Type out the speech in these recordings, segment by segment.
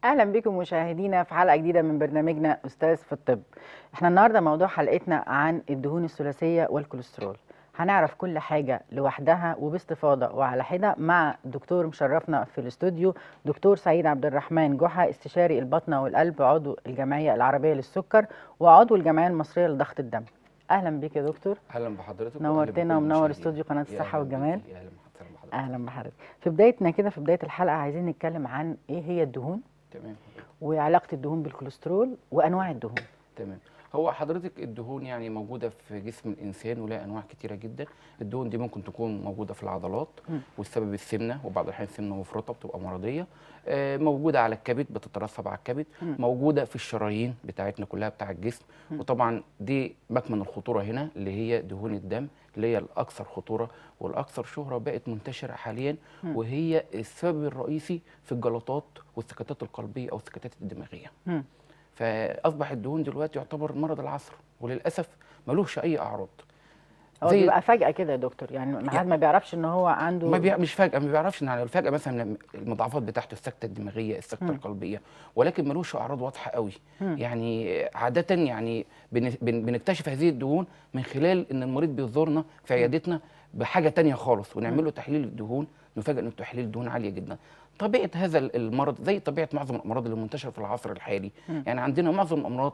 اهلا بكم مشاهدينا في حلقه جديده من برنامجنا استاذ في الطب احنا النهارده موضوع حلقتنا عن الدهون الثلاثيه والكوليسترول هنعرف كل حاجه لوحدها وباستفاضه وعلى حده مع دكتور مشرفنا في الاستوديو دكتور سعيد عبد الرحمن جحا استشاري البطنه والقلب عضو الجمعيه العربيه للسكر وعضو الجمعيه المصريه لضغط الدم اهلا بيك يا دكتور اهلا بحضرتك نورتنا ومنور استوديو قناه الصحه والجمال اهلا بحضرتك اهلا بحضرتك في بدايتنا كده في بدايه الحلقه عايزين نتكلم عن ايه هي الدهون تمام وعلاقه الدهون بالكوليسترول وانواع الدهون تمام هو حضرتك الدهون يعني موجوده في جسم الانسان ولها انواع كتيره جدا الدهون دي ممكن تكون موجوده في العضلات مم. والسبب السمنه وبعض الاحيان سمنه مفرطه بتبقى مرضيه آه، موجوده على الكبد بتترسب على الكبد مم. موجوده في الشرايين بتاعتنا كلها بتاع الجسم مم. وطبعا دي مكمن الخطوره هنا اللي هي دهون الدم اللي هي الاكثر خطوره والاكثر شهره بقت منتشره حاليا مم. وهي السبب الرئيسي في الجلطات والسكتات القلبيه او السكتات الدماغيه مم. فاصبح الدهون دلوقتي يعتبر مرض العصر وللاسف ملوش اي اعراض هو زي- بيبقى فجأة كده يا دكتور يعني الواحد ما بيعرفش ان هو عنده ما بيع... مش فجأة ما بيعرفش ان على فجأة مثلا لما المضاعفات بتاعته السكتة الدماغية السكتة مم. القلبية ولكن ملوش أعراض واضحة قوي مم. يعني عادة يعني بن... بن... بنكتشف هذه الدهون من خلال ان المريض بيزورنا في عيادتنا بحاجة تانية خالص ونعمل له تحليل الدهون نفاجئ ان تحليل الدهون عالية جدا طبيعة هذا المرض زي طبيعة معظم الأمراض اللي منتشرة في العصر الحالي مم. يعني عندنا معظم الأمراض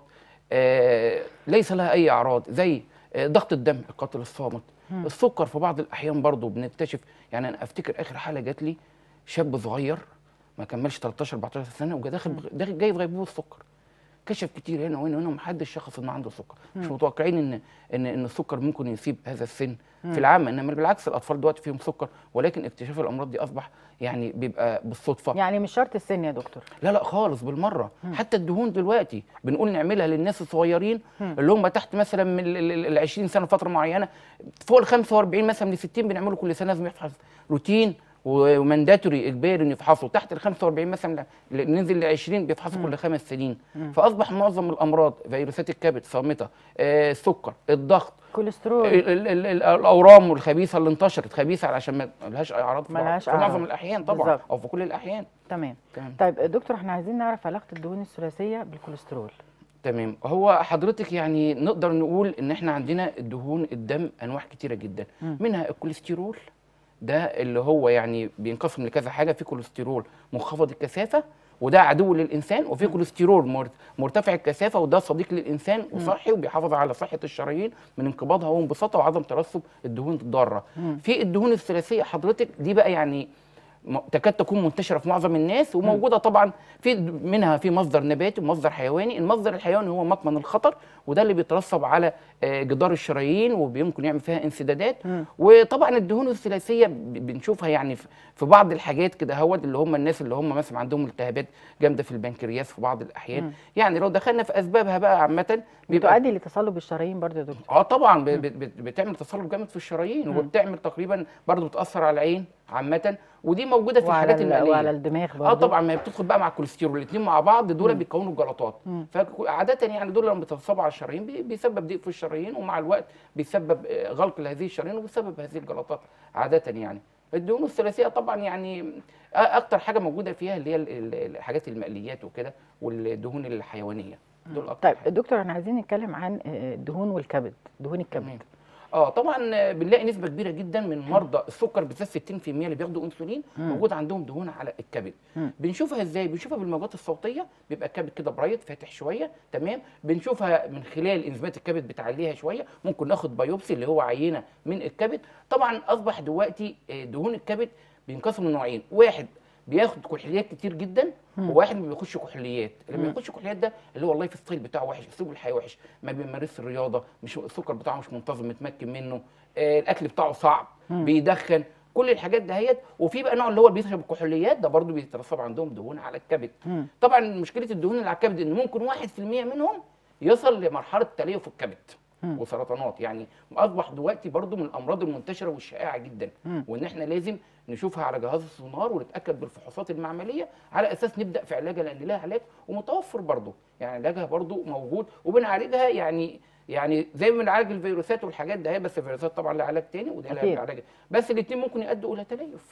آه ليس لها أي أعراض زي آه ضغط الدم القاتل الصامت مم. السكر في بعض الاحيان برضو بنكتشف يعني انا افتكر اخر حاله جات لي شاب صغير ما كملش 13 14 سنه وجا داخل بغ- داخل جاي بغيبوبه السكر كشف كتير هنا وهنا وهنا ومحدش شخص انه عنده سكر مش مم. متوقعين ان ان ان السكر ممكن يصيب هذا السن مم. في العامه انما بالعكس الاطفال دلوقتي فيهم سكر ولكن اكتشاف الامراض دي اصبح يعني بيبقى بالصدفه يعني مش شرط السن يا دكتور لا لا خالص بالمره مم. حتى الدهون دلوقتي بنقول نعملها للناس الصغيرين مم. اللي هم تحت مثلا من ال 20 سنه فتره معينه فوق ال 45 مثلا من 60 بنعمله كل سنه لازم يفحص روتين ومانداتوري اجباري انه يفحصوا تحت ال 45 مثلا ل- ننزل ل 20 بيفحصوا مم. كل خمس سنين مم. فاصبح معظم الامراض فيروسات الكبد صامته آه، السكر الضغط كوليسترول ال- ال- ال- ال- الاورام الخبيثه اللي انتشرت خبيثه عشان ما لهاش اي اعراض في بعض- ملهاش في معظم أعراض. الاحيان طبعا بالظبط. او في كل الاحيان تمام تمام طيب دكتور احنا عايزين نعرف علاقة الدهون الثلاثية بالكوليسترول تمام هو حضرتك يعني نقدر نقول ان احنا عندنا الدهون الدم انواع كتيره جدا مم. منها الكوليسترول ده اللي هو يعني بينقسم لكذا حاجه في كوليسترول منخفض الكثافه وده عدو للانسان وفي كوليسترول مر- مرتفع الكثافه وده صديق للانسان وصحي وبيحافظ على صحه الشرايين من انقباضها وانبساطها وعدم ترسب الدهون الضاره مم. في الدهون الثلاثيه حضرتك دي بقى يعني م- تكاد تكون منتشره في معظم الناس وموجوده طبعا في د- منها في مصدر نباتي ومصدر حيواني المصدر الحيواني هو مكمن الخطر وده اللي بيترسب على آه، جدار الشرايين وبيمكن يعمل فيها انسدادات مم. وطبعا الدهون الثلاثيه ب- بنشوفها يعني في- في بعض الحاجات كده هوت اللي هم الناس اللي هم مثلا عندهم التهابات جامده في البنكرياس في بعض الاحيان مم. يعني لو دخلنا في اسبابها بقى عامه بيبقى بتؤدي لتصلب الشرايين برضه يا دكتور اه طبعا ب- ب- بت- بتعمل تصلب جامد في الشرايين مم. وبتعمل تقريبا برضه بتاثر على العين عامه ودي موجوده في وعلى الحالات ال- الماليه وعلى الدماغ برضه اه طبعا ما هي بتدخل بقى مع الكوليسترول الاثنين مع بعض دول مم. بيكونوا الجلطات مم. فعاده يعني دول لما بيتصابوا على الشرايين بي- بيسبب ضيق في الشرايين ومع الوقت بيسبب آه، غلق لهذه الشرايين وبيسبب هذه الجلطات عاده يعني الدهون الثلاثيه طبعا يعني آه، اكتر حاجه موجوده فيها اللي هي ال- ال- الحاجات المقليات وكده والدهون الحيوانيه دول اكتر طيب حاجة. دكتور احنا عايزين نتكلم عن آه، الدهون والكبد دهون الكبد تمام. اه طبعا آه، بنلاقي نسبه كبيره جدا من مرضى السكر بالذات 60% اللي بياخدوا انسولين مم. موجود عندهم دهون على الكبد مم. بنشوفها ازاي بنشوفها بالموجات الصوتيه بيبقى الكبد كده برايت فاتح شويه تمام بنشوفها من خلال انزيمات الكبد بتعليها شويه ممكن ناخد بايوبسي اللي هو عينه من الكبد طبعا اصبح دلوقتي آه، دهون الكبد بينقسموا لنوعين واحد بياخد كحوليات كتير جدا مم. وواحد ما بياخدش كحوليات اللي مم. ما بياخدش كحوليات ده اللي هو اللايف ستايل بتاعه وحش اسلوب الحياه وحش ما بيمارسش الرياضه مش السكر بتاعه مش منتظم متمكن منه آه الاكل بتاعه صعب مم. بيدخن كل الحاجات دهيت وفي بقى نوع اللي هو اللي بيشرب الكحوليات ده برضو بيترسب عندهم دهون على الكبد مم. طبعا مشكله الدهون اللي على الكبد ان ممكن 1% منهم يصل لمرحله تليف الكبد مم. وسرطانات يعني اصبح دلوقتي برضو من الامراض المنتشره والشائعه جدا مم. وان احنا لازم نشوفها على جهاز السونار ونتاكد بالفحوصات المعمليه على اساس نبدا في علاجها لان لها علاج ومتوفر برضو يعني علاجها برضو موجود وبنعالجها يعني يعني زي ما بنعالج الفيروسات والحاجات ده بس الفيروسات طبعا لها علاج تاني وده أكيد. لها علاج بس الاثنين ممكن يؤدوا الى تليف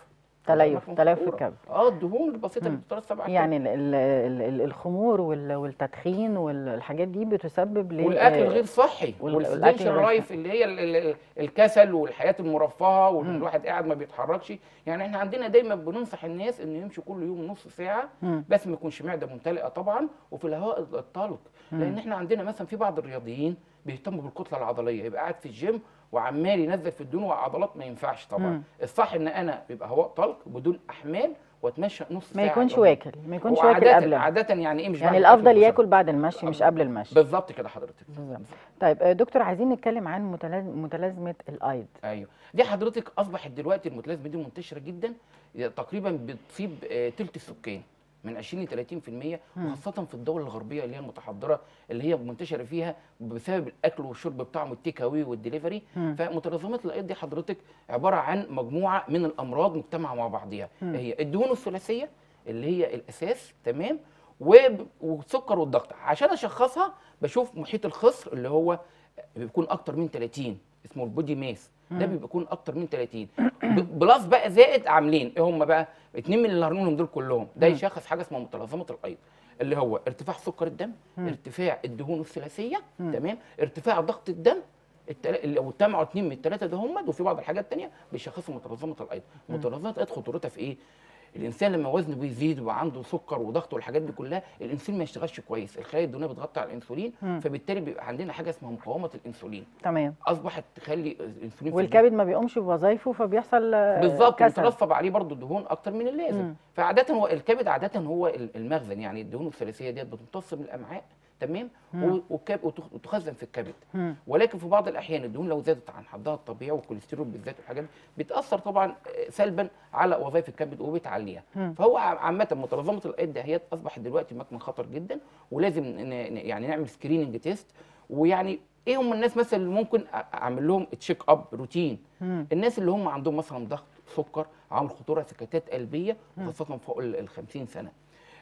تليف أماكن تليف في خطورة. الكبد اه الدهون البسيطه اللي مم. بتترسب على يعني ال- ال- ال- ال- الخمور وال- والتدخين والحاجات دي بتسبب ل والاكل آه، الغير صحي وال- والسيدنشال والأكل الغير لايف اللي هي ال- ال- الكسل والحياه المرفهه وان الواحد قاعد ما بيتحركش يعني احنا عندنا دايما بننصح الناس انه يمشوا كل يوم نص ساعه مم. بس ما يكونش معده ممتلئه طبعا وفي الهواء الطلق لان احنا عندنا مثلا في بعض الرياضيين بيهتموا بالكتله العضليه يبقى قاعد في الجيم وعمال ينزل في الدهون وعضلات ما ينفعش طبعا مم. الصح ان انا يبقى هواء طلق بدون احمال واتمشى نص ما ساعه يكونش يومياً. واكل ما يكونش واكل وعادة قبل عادة يعني ايه مش يعني بعد الافضل الأكل ياكل بشرب. بعد المشي مش قبل المشي بالظبط كده حضرتك بالظبط. طيب آه، دكتور عايزين نتكلم عن متلاز- متلازمه الايض ايوه دي حضرتك اصبحت دلوقتي المتلازمه دي منتشره جدا تقريبا بتصيب آه، تلت السكان من 20 ل 30% وخاصه في الدول الغربيه اللي هي المتحضره اللي هي منتشره فيها بسبب الاكل والشرب بتاعهم التيك اواي والدليفري مم. فمتلازمات الايض دي حضرتك عباره عن مجموعه من الامراض مجتمعه مع بعضها مم. هي الدهون الثلاثيه اللي هي الاساس تمام وب- والسكر والضغط عشان اشخصها بشوف محيط الخصر اللي هو بيكون اكتر من 30 اسمه البودي ماس ده مم. بيكون اكتر من 30 ب- بلس بقى زائد عاملين ايه هم بقى اتنين من اللي هرمونهم دول كلهم ده مم. يشخص حاجه اسمها متلازمه الايض اللي هو ارتفاع سكر الدم مم. ارتفاع الدهون الثلاثيه مم. تمام ارتفاع ضغط الدم التلا... لو اجتمعوا اتنين من الثلاثه ده هم وفي بعض الحاجات التانيه بيشخصوا متلازمه الايض مم. متلازمه الايض خطورتها في ايه الانسان لما وزنه بيزيد وعنده سكر وضغط والحاجات دي كلها الانسولين ما يشتغلش كويس الخلايا الدهنيه بتغطي على الانسولين مم. فبالتالي بيبقى عندنا حاجه اسمها مقاومه الانسولين تمام اصبحت تخلي الانسولين في الجسم والكبد ما بيقومش بوظايفه فبيحصل آه، بالظبط كسل بيترسب عليه برضه الدهون اكتر من اللازم مم. فعاده هو الكبد عاده هو ال- المخزن يعني الدهون الثلاثيه ديت بتمتص من الامعاء تمام مم. و- والكب- وتخ- وتخزن في الكبد مم. ولكن في بعض الاحيان الدهون لو زادت عن حدها الطبيعي والكوليسترول بالذات والحاجات دي بتاثر طبعا آه، سلبا على وظائف الكبد وبتعليها مم. فهو عام- عامه متلازمه الايد دهيت اصبحت دلوقتي مكمن خطر جدا ولازم ن- ن- يعني نعمل سكريننج تيست ويعني ايه هم الناس مثلا اللي ممكن أ- اعمل لهم تشيك اب روتين مم. الناس اللي هم عندهم مثلا ضغط سكر عامل خطوره سكتات قلبيه خاصه فوق ال ال 50 سنه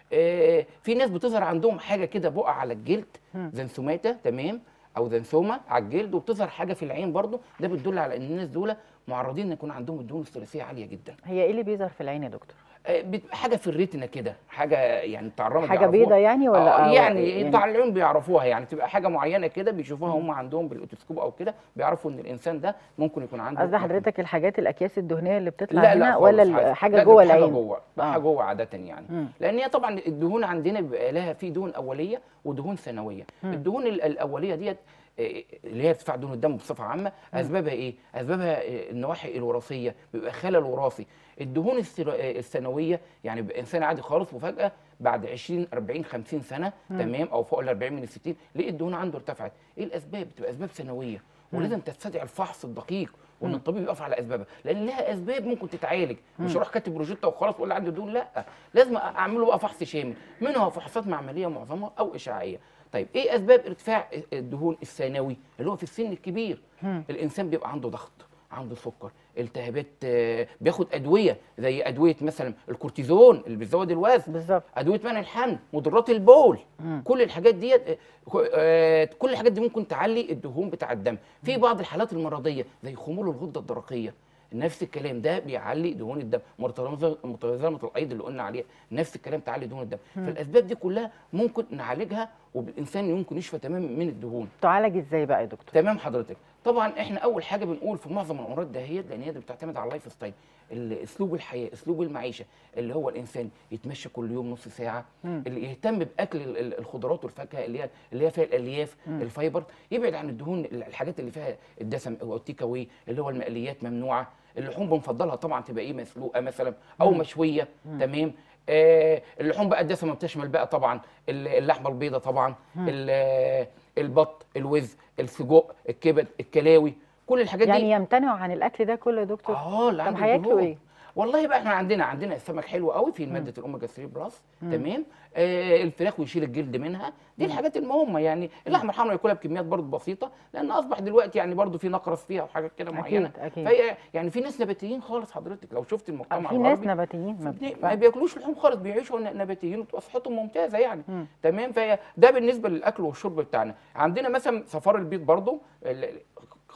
آه، في ناس بتظهر عندهم حاجه كده بقع على الجلد مم. زنسوماتا تمام او زنسوما على الجلد وبتظهر حاجه في العين برضو ده بتدل على ان الناس دول معرضين ان يكون عندهم الدهون الثلاثيه عاليه جدا هي ايه اللي بيظهر في العين يا دكتور آه، بت- حاجه في الريتنا كده حاجه يعني بتاع الرمد حاجه بيعرفوها. بيضه يعني ولا آه آه، يعني بتاع العيون بيعرفوها يعني تبقى حاجه معينه كده بيشوفوها هم عندهم بالاوتوسكوب او كده بيعرفوا ان الانسان ده ممكن يكون عنده قصدي حضرتك الحاجات الاكياس الدهنيه اللي بتطلع لا هنا لا ولا خالص، ال- عادي. حاجه لا، ده جوه حاجه العين جوه آه. حاجه جوه عاده يعني مم. لان هي طبعا الدهون عندنا بيبقى لها في دهون اوليه ودهون ثانويه مم. الدهون ال- الاوليه ديت آه، اللي هي ارتفاع دهون الدم بصفه عامه اسبابها ايه اسبابها آه، النواحي الوراثيه بيبقى خلل وراثي الدهون الثرا- آه، الثانويه يعني بيبقى انسان عادي خالص وفجاه بعد 20 40 50 سنه مم. تمام او فوق ال 40 من ال 60 لقي الدهون عنده ارتفعت ايه الاسباب بتبقى اسباب ثانويه مم. ولازم تستدعي الفحص الدقيق وان مم. الطبيب يقف على اسبابها لان لها اسباب ممكن تتعالج مش مم. اروح كاتب روجيتا وخلاص واقول عندي دهون لا لازم اعمل له بقى فحص شامل منها فحوصات معمليه معظمها او اشعاعيه طيب ايه اسباب ارتفاع الدهون الثانوي اللي هو في السن الكبير مم. الانسان بيبقى عنده ضغط عنده سكر التهابات آه، بياخد ادويه زي ادويه مثلا الكورتيزون اللي بيزود الوزن بالظبط ادويه منع الحمل مضرات البول مم. كل الحاجات ديت آه، آه، كل الحاجات دي ممكن تعلي الدهون بتاع الدم في بعض الحالات المرضيه زي خمول الغده الدرقيه نفس الكلام ده بيعلي دهون الدم متلازمه متلازمه الايض اللي قلنا عليها نفس الكلام تعلي دهون الدم فالاسباب دي كلها ممكن نعالجها والانسان يمكن يشفى تماما من الدهون تعالج ازاي بقى يا دكتور تمام حضرتك طبعا احنا اول حاجه بنقول في معظم الامراض دهيت لان هي دي بتعتمد على اللايف ستايل ال- اسلوب الحياه اسلوب المعيشه اللي هو الانسان يتمشى كل يوم نص ساعه مم. اللي يهتم باكل ال- ال- الخضروات والفاكهه اللي هي اللي هي فيها الالياف مم. الفايبر يبعد عن الدهون ال- الحاجات اللي فيها الدسم او التيك اواي اللي هو المقليات ممنوعه اللحوم بنفضلها طبعا تبقى ايه مسلوقه مثلا او مم. مشويه مم. تمام آه اللحوم بقى الدسمه بتشمل بقى طبعا ال- اللحمه البيضاء طبعا مم. ال- البط الوز السجق الكبد الكلاوي كل الحاجات يعني دي يمتنعوا عن الاكل ده كله يا دكتور اه لا طب عنده هياكلوا دهون. ايه والله بقى احنا عندنا عندنا السمك حلو قوي في ماده الاوميجا 3 بلس مم. تمام آه الفراخ ويشيل الجلد منها دي الحاجات المهمه يعني اللحمه الحمراء ياكلها بكميات برضه بسيطه لان اصبح دلوقتي يعني برضه في نقرس فيها وحاجات كده معينه اكيد اكيد فهي يعني في ناس نباتيين خالص حضرتك لو شفت المجتمع في ناس الغربي نباتيين ما دي- ما بتنفعش. بياكلوش لحوم خالص بيعيشوا ن- نباتيين وتبقى صحتهم ممتازه يعني مم. تمام فهي ده بالنسبه للاكل والشرب بتاعنا عندنا مثلا صفار البيض برضو ال-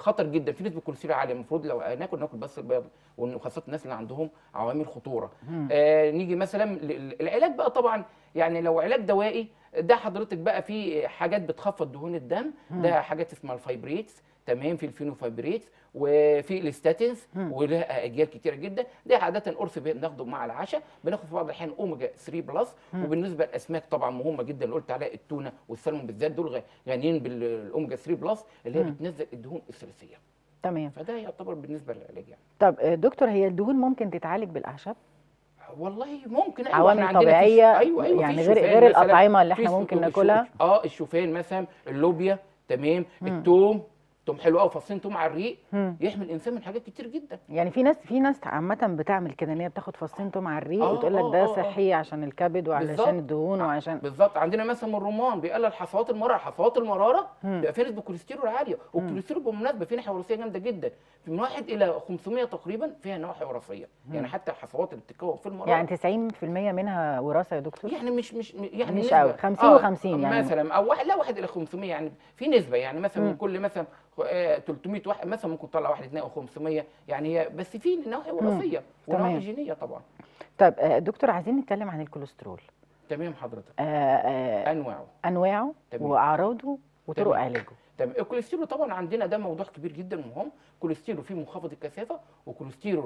خطر جدا في نسبه كوليسترول عاليه المفروض لو ناكل ناكل بس البيض وخاصه الناس اللي عندهم عوامل خطوره مم. آه نيجي مثلا ل- العلاج بقى طبعا يعني لو علاج دوائي ده حضرتك بقى في حاجات بتخفض دهون الدم ده حاجات اسمها الفايبريتس تمام في الفينوفايبريتس وفي الاستاتينز مم. ولها اجيال كتيره جدا ده عاده قرص بناخده مع العشاء بناخد في بعض الاحيان اوميجا 3 بلس وبالنسبه للاسماك طبعا مهمه جدا اللي قلت عليها التونه والسلمون بالذات دول غ- غنيين بالاوميجا 3 بلس اللي هي مم. بتنزل الدهون الثلاثيه تمام فده يعتبر بالنسبه للعلاج يعني طب آه، دكتور هي الدهون ممكن تتعالج بالاعشاب والله ممكن ايوه عوامل إحنا عندنا في- طبيعيه ايوه ايوه يعني في غير شوفان غير مثلاً، الاطعمه اللي في احنا الشو- ممكن الشو- ناكلها اه الشوفان مثلا اللوبيا تمام التوم توم حلو قوي فصين توم على الريق مم. يحمي الانسان من حاجات كتير جدا يعني في ناس في ناس عامه بتعمل كده ان هي بتاخد فصين توم على الريق آه، وتقول لك آه، ده آه، آه. صحي عشان الكبد بالظبط. وعلشان الدهون آه، وعشان بالظبط عندنا مثلا الرمان بيقلل حصوات المراره حصوات المراره مم. بيبقى فيها نسبه كوليسترول عاليه والكوليسترول بالمناسبه فيه ناحيه وراثيه جامده جدا من واحد الى 500 تقريبا فيها نواحي وراثيه يعني حتى الحصوات اللي بتتكون في المراره يعني 90% منها وراثه يا دكتور يعني مش مش يعني مش نسبة. قوي، 50 و50 يعني. مثلا او واحد لا واحد الى 500 يعني في نسبه يعني مثلا مم. من كل مثلا آه، 300 واحد مثلا ممكن تطلع واحد اثنين او 500 يعني هي بس في نواحي وراثيه تمام. ونواحي جينيه طبعا طب آه، دكتور عايزين نتكلم عن الكوليسترول تمام حضرتك آه، آه، انواعه انواعه تمام. واعراضه وطرق تمام. علاجه تمام الكوليسترول طبعا عندنا ده موضوع كبير جدا ومهم كوليسترول فيه منخفض الكثافه وكوليسترول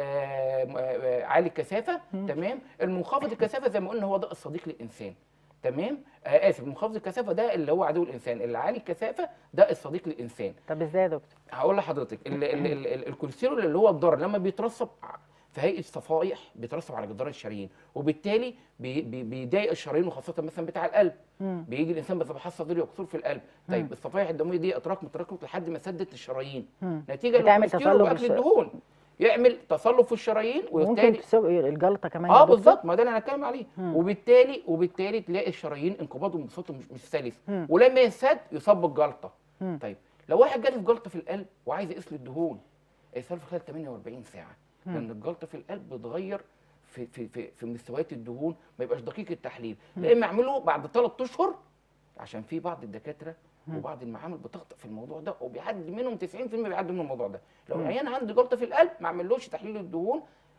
آه م- آه عالي الكثافه تمام المنخفض الكثافه زي ما قلنا هو ده الصديق للانسان تمام آه اسف منخفض الكثافه ده اللي هو عدو الانسان اللي عالي الكثافه ده الصديق للانسان طب ازاي يا دكتور هقول لحضرتك ال- ال- ال- ال- الكوليسترول اللي هو الضار لما بيترسب في هيئه صفائح بيترسب على جدار الشرايين وبالتالي بي- بي- بيضايق الشرايين وخاصه مثلا بتاع القلب مم. بيجي الانسان بذبحات صدري وكسور في القلب طيب الصفائح الدمويه دي اتراكمت اتراكمت لحد ما سدت الشرايين مم. نتيجه بتعمل للكوليسترول تصلب واكل الش- الدهون يعمل تصلب في الشرايين ممكن وبالتالي تسوق الجلطه كمان يا اه دكتور؟ بالظبط ما ده اللي انا هتكلم عليه مم. وبالتالي وبالتالي تلاقي الشرايين انقباض وانبساطه مش مش سلس مم. ولما ينسد يصاب بالجلطه مم. طيب لو واحد جاله في جلطه في القلب وعايز يقيس له الدهون يقيسها له في خلال 48 ساعه لان الجلطه في القلب بتغير في في في, في مستويات الدهون ما يبقاش دقيق التحليل لا اما اعمله بعد ثلاث اشهر عشان في بعض الدكاتره وبعض المعامل بتخطئ في الموضوع ده وبيعدي منهم 90% بيعدي منهم الموضوع ده لو العيان عنده جلطه في القلب ما اعملوش تحليل الدهون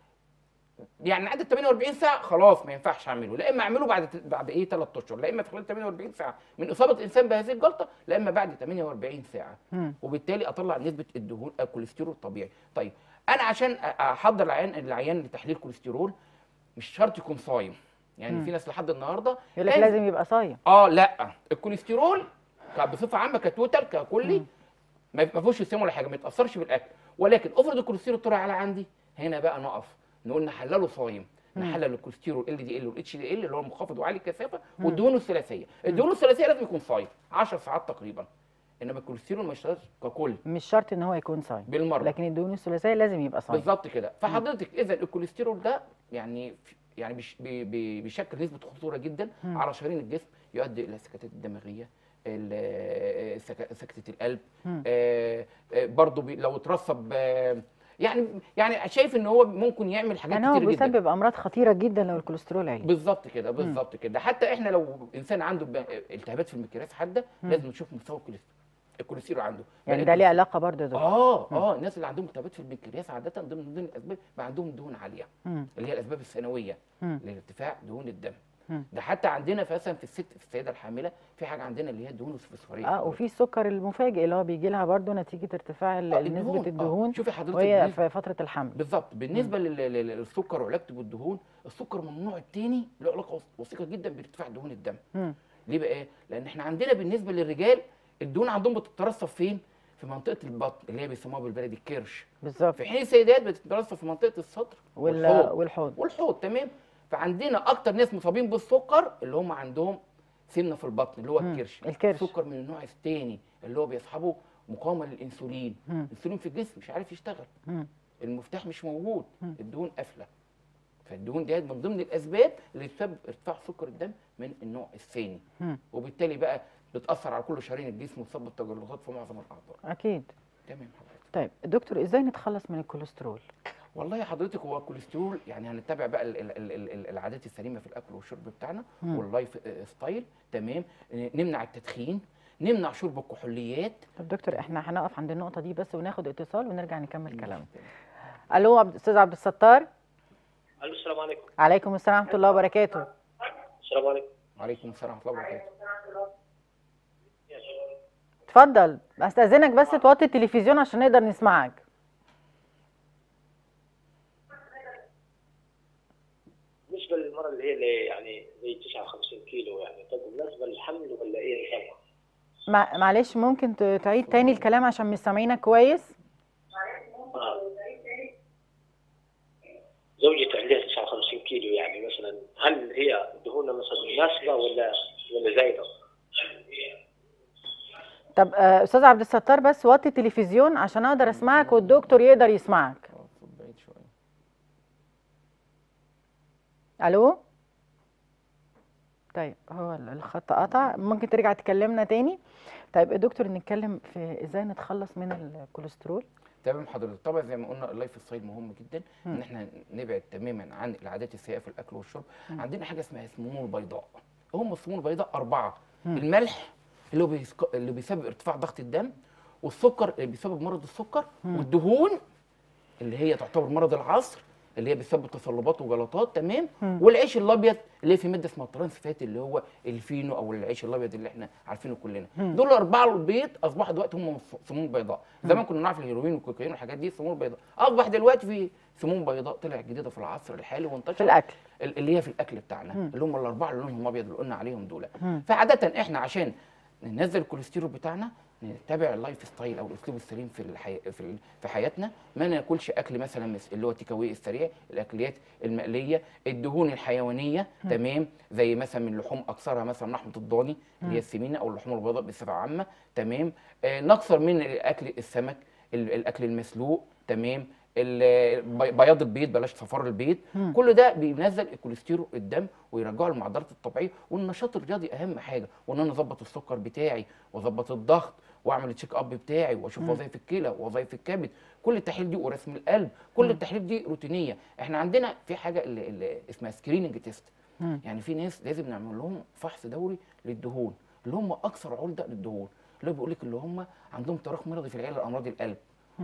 يعني عدت 48 ساعه خلاص ما ينفعش اعمله لا اما اعمله بعد بعد ايه 3 اشهر لا اما في خلال 48 ساعه من اصابه الانسان بهذه الجلطه لا اما بعد 48 ساعه مم. وبالتالي اطلع نسبه الدهون الكوليسترول الطبيعي طيب انا عشان أ- احضر العيان العيان لتحليل كوليسترول مش شرط يكون صايم يعني في ناس لحد النهارده يقول لك قال- لازم يبقى صايم اه لا الكوليسترول ك- بصفه عامه كتوتال ككلي ما ما فيهوش صيام ولا حاجه ما يتاثرش بالاكل ولكن افرض الكوليسترول طلع على عندي هنا بقى نقف نقول نحلله صايم نحلل الكوليسترول ال دي ال والاتش دي ال اللي هو المنخفض وعالي الكثافه والدهون الثلاثيه الدهون الثلاثيه لازم يكون صايم 10 ساعات تقريبا انما الكوليسترول ما يشتغلش ككل مش شرط ان هو يكون صايم بالمره لكن الدهون الثلاثيه لازم يبقى صايم بالظبط كده فحضرتك اذا الكوليسترول ده يعني يعني بيش- بي- بي- بيشكل نسبه خطوره جدا على شرايين الجسم يؤدي الى السكتات الدماغيه ال- سك- سكته القلب مم. آه، آه، برضه بي- لو اترسب آه، يعني يعني شايف ان هو ممكن يعمل حاجات يعني هو كتير جدا بيسبب امراض خطيره جدا لو الكوليسترول عالي بالظبط كده بالظبط كده حتى احنا لو انسان عنده ب- التهابات في المنكرياس حاده لازم نشوف مستوى الكوليسترول الكوليسترول عنده يعني لأن ده ليه علاقه برضه يا دكتور اه اه الناس اللي عندهم التهابات في البنكرياس عاده ضمن ضمن الاسباب بقى عندهم دهون عاليه مم. اللي هي الاسباب الثانويه مم. لارتفاع دهون الدم مم. ده حتى عندنا مثلا في الست في السيده الحامله في حاجه عندنا اللي هي الدهون الفسفوريه اه وفي السكر المفاجئ اللي هو بيجي لها برضه نتيجه ارتفاع ال- آه، نسبه الدهون شوفي حضرتك وهي بالنسبة- في فتره الحمل بالظبط بالنسبه لل- لل- للسكر وعلاجته بالدهون السكر من النوع الثاني له علاقه وثيقه جدا بارتفاع دهون الدم مم. ليه بقى ايه لان احنا عندنا بالنسبه للرجال الدهون عندهم بتترسب فين في منطقه البطن اللي هي بيسموها بالبلدي الكرش بالظبط في حين السيدات بتترسب في منطقه الصدر وال- والحوض والحوض والحوض تمام فعندنا اكتر ناس مصابين بالسكر اللي هم عندهم سمنه في البطن اللي هو مم. الكرش الكرش. السكر من النوع الثاني اللي هو بيصحبه مقاومه للانسولين مم. الانسولين في الجسم مش عارف يشتغل مم. المفتاح مش موجود مم. الدهون قافله فالدهون دي من ضمن الاسباب اللي بتسبب ارتفاع سكر الدم من النوع الثاني مم. وبالتالي بقى بتاثر على كل شرايين الجسم وتسبب تجلطات في معظم الاعضاء اكيد تمام حضرتك طيب دكتور ازاي نتخلص من الكوليسترول والله يا حضرتك هو الكوليسترول يعني هنتبع بقى ال- ال- ال- ال- العادات السليمه في الاكل والشرب بتاعنا مم. واللايف ستايل تمام نمنع التدخين نمنع شرب الكحوليات طب دكتور احنا هنقف عند النقطه دي بس وناخد اتصال ونرجع نكمل كلامنا الو عبد استاذ عبد الستار الو السلام عليكم عليكم السلام ورحمه الله وبركاته السلام عليكم وعليكم السلام ورحمه الله وبركاته اتفضل استاذنك بس توطي التلفزيون عشان نقدر نسمعك بالنسبه للمراه اللي هي اللي يعني زي 59 كيلو يعني طب بالنسبه للحمل ولا ايه نظامها؟ مع- معلش ممكن ت- تعيد تاني الكلام عشان مش سامعينك كويس آه. زوجتي عندها 59 كيلو يعني مثلا هل هي دهونها مثلا مناسبه ولا ولا زايده؟ طب آه، استاذ عبد الستار بس وطي التلفزيون عشان اقدر اسمعك والدكتور يقدر يسمعك آه، صوت بعيد شويه الو طيب هو ال- الخط قطع ممكن ترجع تكلمنا تاني طيب يا دكتور نتكلم في ازاي نتخلص من الكوليسترول تمام حضرتك طبعا زي ما قلنا اللايف ستايل مهم جدا ان احنا نبعد تماما عن العادات السيئه في الاكل والشرب عندنا حاجه اسمها السموم البيضاء هم السموم البيضاء اربعه الملح اللي هو بيسك... اللي بيسبب ارتفاع ضغط الدم والسكر اللي بيسبب مرض السكر والدهون اللي هي تعتبر مرض العصر اللي هي بتسبب تصلبات وجلطات تمام والعيش الابيض اللي هي في ماده اسمها ترانس فات اللي هو الفينو او العيش الابيض اللي احنا عارفينه كلنا دول الاربعه البيض اصبحوا دلوقتي هم سموم بيضاء زمان كنا نعرف الهيروين والكوكايين والحاجات دي سموم بيضاء اصبح دلوقتي في سموم بيضاء طلعت جديده في العصر الحالي وانتشرت في الاكل ال- اللي هي في الاكل بتاعنا اللي هم الاربعه اللي لونهم ابيض اللي قلنا عليهم دول فعاده احنا عشان ننزل الكوليسترول بتاعنا نتبع اللايف ستايل او الاسلوب السليم في الحي... في ال- في حياتنا ما ناكلش اكل مثلا مس- اللي هو التيك أواي السريع الاكليات المقليه الدهون الحيوانيه تمام زي مثلا من لحوم اكثرها مثلا لحمه الضاني اللي هي السمينه او اللحوم البيضاء بصفه عامه تمام آه نكثر من اكل السمك ال- الاكل المسلوق تمام ال- بي- بياض البيض بلاش صفار البيض كل ده بينزل الكوليسترول الدم ويرجعه للمعدلات الطبيعيه والنشاط الرياضي اهم حاجه وان انا اظبط السكر بتاعي واظبط الضغط واعمل التشيك اب بتاعي واشوف وظائف الكلى ووظائف الكبد كل التحاليل دي ورسم القلب كل التحاليل دي روتينيه احنا عندنا في حاجه اللي اللي اسمها سكريننج تيست يعني في ناس لازم نعمل لهم فحص دوري للدهون اللي هم اكثر عرضه للدهون اللي هو بيقول لك اللي هم عندهم تراخ مرضي في العيله لامراض القلب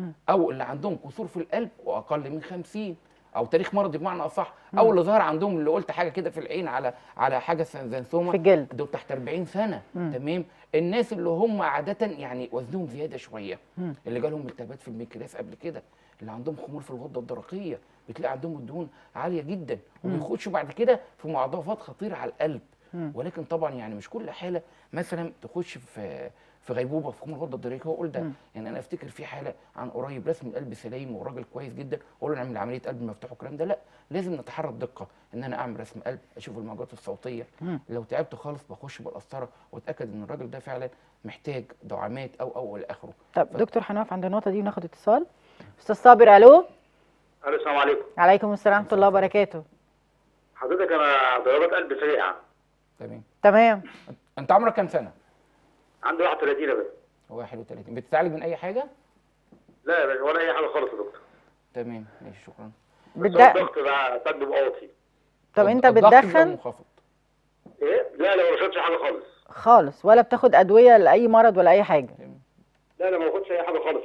او اللي عندهم كسور في القلب واقل من 50 او تاريخ مرضي بمعنى اصح او اللي ظهر عندهم اللي قلت حاجه كده في العين على على حاجه زنسوما في الجلد. دول تحت 40 سنه تمام الناس اللي هم عاده يعني وزنهم زياده شويه اللي جالهم التهابات في الميكراس قبل كده اللي عندهم خمول في الغده الدرقيه بتلاقي عندهم الدهون عاليه جدا وبيخشوا بعد كده في مضاعفات خطيره على القلب ولكن طبعا يعني مش كل حاله مثلا تخش في في غيبوبه في خمول الغده الدرقيه هو اقول ده يعني انا افتكر في حاله عن قريب رسم القلب سليم وراجل كويس جدا اقول له نعمل عمليه قلب مفتوح والكلام ده لا لازم نتحرى الدقه ان انا اعمل رسم قلب اشوف الموجات الصوتيه لو تعبت خالص بخش بالقسطره واتاكد ان الراجل ده فعلا محتاج دعامات او او الى اخره طب دكتور هنقف عند النقطه دي وناخد اتصال استاذ صابر الو الو السلام عليكم عليكم السلام ورحمه الله وبركاته حضرتك انا ضربات قلب سريعه تمام تمام انت عمرك كام سنه عندي 31 بس 31 بتتعالج من اي حاجه لا يا باشا ولا اي حاجه خالص يا دكتور تمام ماشي شكرا بتد... الضغط بقى تقدم واطي طب انت الضغط بيبقى بتدخن منخفض ايه لا لا ما بشربش حاجه خالص خالص ولا بتاخد ادويه لاي مرض ولا اي حاجه لا لا ما باخدش اي حاجه خالص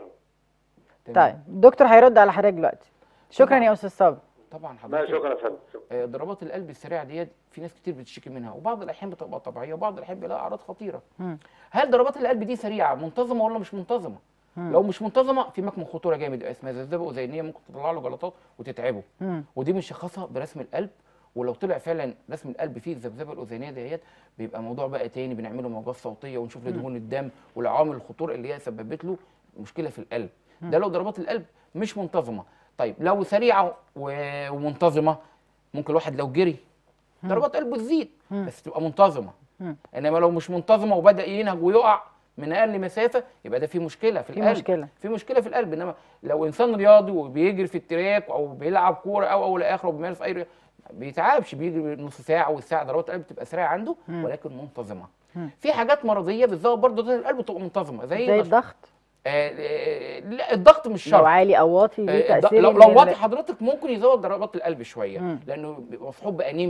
تمام. طيب الدكتور هيرد على حضرتك دلوقتي شكرا يا استاذ صابر طبعا لا حضرتك شكرا يا فندم شكراً. آه، ضربات القلب السريعه ديت في ناس كتير بتشتكي منها وبعض الاحيان بتبقى طبيعيه وبعض الاحيان بيلاقي اعراض خطيره مم. هل ضربات القلب دي سريعه منتظمه ولا مش منتظمه لو مش منتظمه في مكمن خطوره جامد اسمها ذبذبه اذينيه ممكن تطلع له جلطات وتتعبه مم. ودي بنشخصها برسم القلب ولو طلع فعلا رسم القلب فيه الذبذبه الاذينيه ديت بيبقى موضوع بقى تاني بنعمله موجات صوتيه ونشوف له دهون الدم والعوامل الخطوره اللي هي سببت له مشكله في القلب ده لو ضربات القلب مش منتظمه طيب لو سريعه و- ومنتظمه ممكن الواحد لو جري ضربات قلبه تزيد بس تبقى منتظمه مم. انما لو مش منتظمه وبدا ينهج ويقع من اقل مسافه يبقى ده في مشكله في في القلب مشكلة. في مشكله في القلب انما لو انسان رياضي وبيجري في التراك او بيلعب كوره او او لاخره وبيمارس اي رياضة، بيتعبش بيجري نص ساعه والساعه ضربات القلب بتبقى سريعه عنده ولكن منتظمه في حاجات مرضيه بتزود برضه ضربات القلب بتبقى منتظمه زي, زي نش- الضغط آه آه لا الضغط مش لو شرط عالي او واطي ليه آه، الض- تاثير لو إن لو ال- واطي حضرتك ممكن يزود ضربات القلب شويه مم. لانه بيبقى مصحوب بانيميا